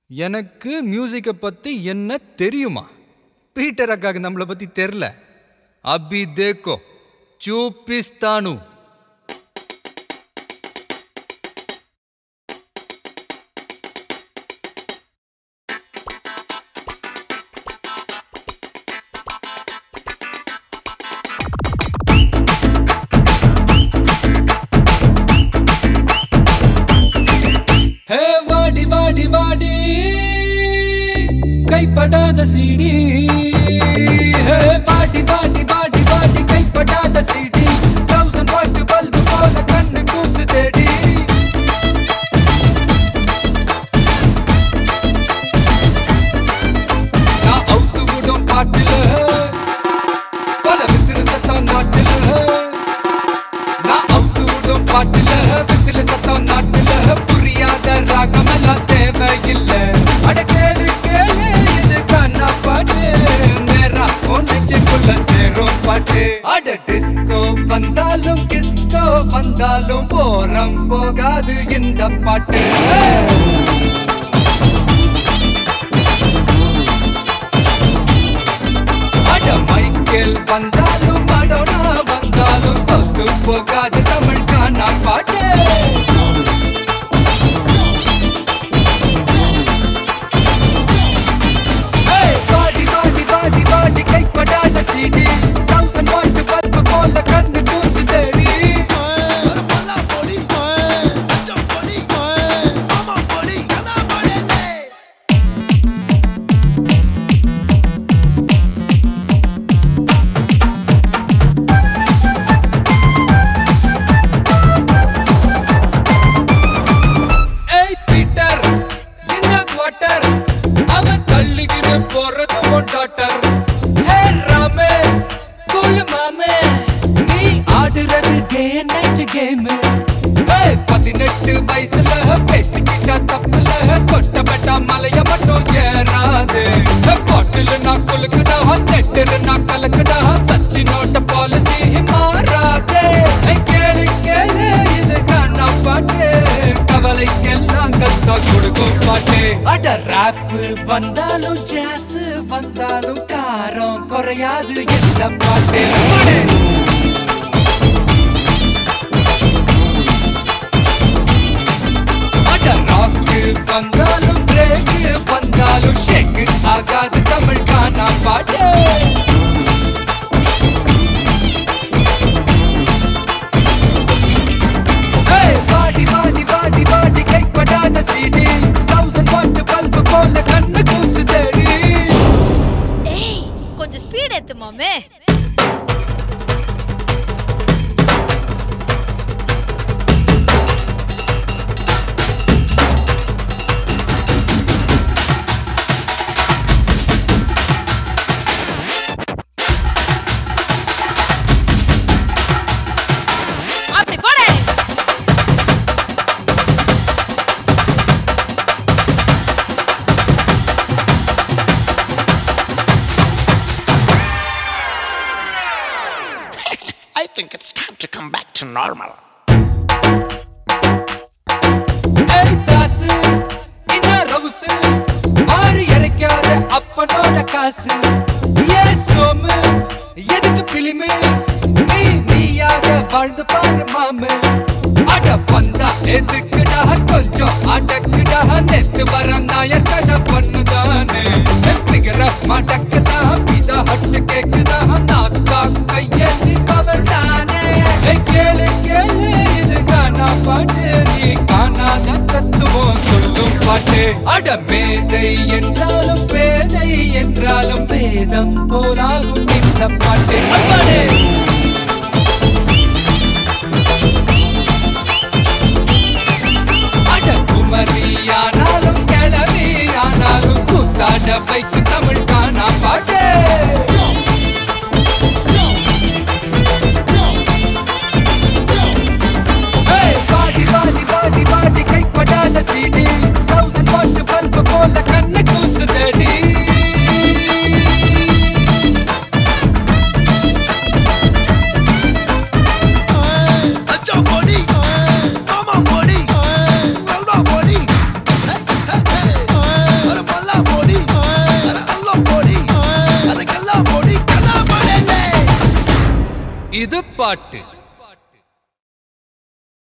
எனக்கு மியூசிக்கை பற்றி என்ன தெரியுமா பீட்டர் அக்காக்கு நம்மளை பற்றி தெரில அபி தேக்கோ చూపిస్తాను ஹே வாடி வாடி வாடி கைப்படாத சீடி ஹே வாடி வாடி வாடி வாடி கைப்படாத சீடி தௌசண்ட் வாட் பல்பு போல கண்ணு கூசு தேடி நான் அவுத்து விடும் பாட்டுல பல விசிறு சத்தம் நாட்டுல நான் அவுத்து விடும் பாட்டுல விசில சத்தம் நாட்டுல புரியாத ராகமெல்லாம் தேவையில்ல அட கேளு கேளு இது கண்ணா பாட்டு நேரா உன் நெஞ்சுக்குள்ள சேரும் பாட்டு அட டிஸ்கோ வந்தாலும் கிஸ்கோ வந்தாலும் போரம் போகாது இந்த பாட்டு அட மைக்கேல் வந்தாலும் மடோனா வந்தாலும் தொத்து போகாது தமிழ் காணா பாட்டு ஏய், வாடி வாடி வாடி வாடி கைப்படாத சீடி தௌசண்ட் வாட் பல்பு போல கண்ணு தூசு தேடி பருப்பெல்லா பொடி அஞ்சம் பொடி மாமா பொடி எல்லாம் பொடியல்லே ஏய் பீட்டர் இந்த குவார்ட்டர் அவன் தள்ளிக்கிட்டு போறது உன் டாட்டர் ஹே ராமே கூல் மாமே நீ ஆடுறது டே நைட் கேம் ஹே பதினெட்டு வயசுல பேசிக்கிட்ட தப்புல கொட்டப்பட்ட மலைய மட்டும் ஏறாது பாட்டில் நான் குலுக்குடா தெட்டுரு நான் கலக்குடா சச்சினோட பாலிசி மாறாதே ஏய், கேளு கேளு இது காணா பாட்டு கவலைக்கெல்லாம் கத்தா கொடுக்கும் பாட்டு அட ராப் வந்தாலும் ஜாஸ் வந்தாலும் காரம் குறையாது இந்த பாட்டு பாடு. அட ராக்கு வந்தாலும் பிரேக் வந்தாலும் ஷேக் ஆகாது தமிழ் காணா பாட்டு ஏய், வாடி வாடி வாடி வாடி கைப்படாத சீடி தௌசண்ட் வாட் பல்பு போல கண்ணு கூசு தேடி ஏய் கொஞ்சம் ஸ்பீட் ஏத்து மாமே அப்படி போடு I think it's time to come back to normal. ஏய் தாசு என்ன ரவுசு ஆறு இறைக்காத அப்பனோட காசு ஏ சோமு எதுக்கு பிலிமு நீ நீயாக வாழ்ந்து பாரு மாமு அட பந்தா எதுக்குடா கொஞ்சம் அடக்குடா நெத்து வர நாயர் கடை பண்ணுதானே ஃபிகர் மடக்குதா பீஸா ஹட்டு கேக்குதா நாஸ்தா கையெழுதி பவர் தானே ஏய், கேளு கேளு இது காணா பாட்டு நீ காணாத தத்துவம் சொல்லும் பாட்டு அட மேதை என்றாலும் பேதை என்றாலும் வேதம் போராகும் இந்த பாட்டு அம்மாடே அட குமரி ஆனாலும் கிளவி ஆனாலும் கூத்தாட வைக்கு தமிழ் காணா பாட்டு ஏய், வாடி வாடி வாடி வாடி கைப்படாத சீடி தௌசண்ட் வாட் பல்பு போல கண்ணு கூசு தேடி அஞ்சம் பொடி மாமா பொடி அல்வா பொடி ஹே ஹே ஹே இது பாட்டு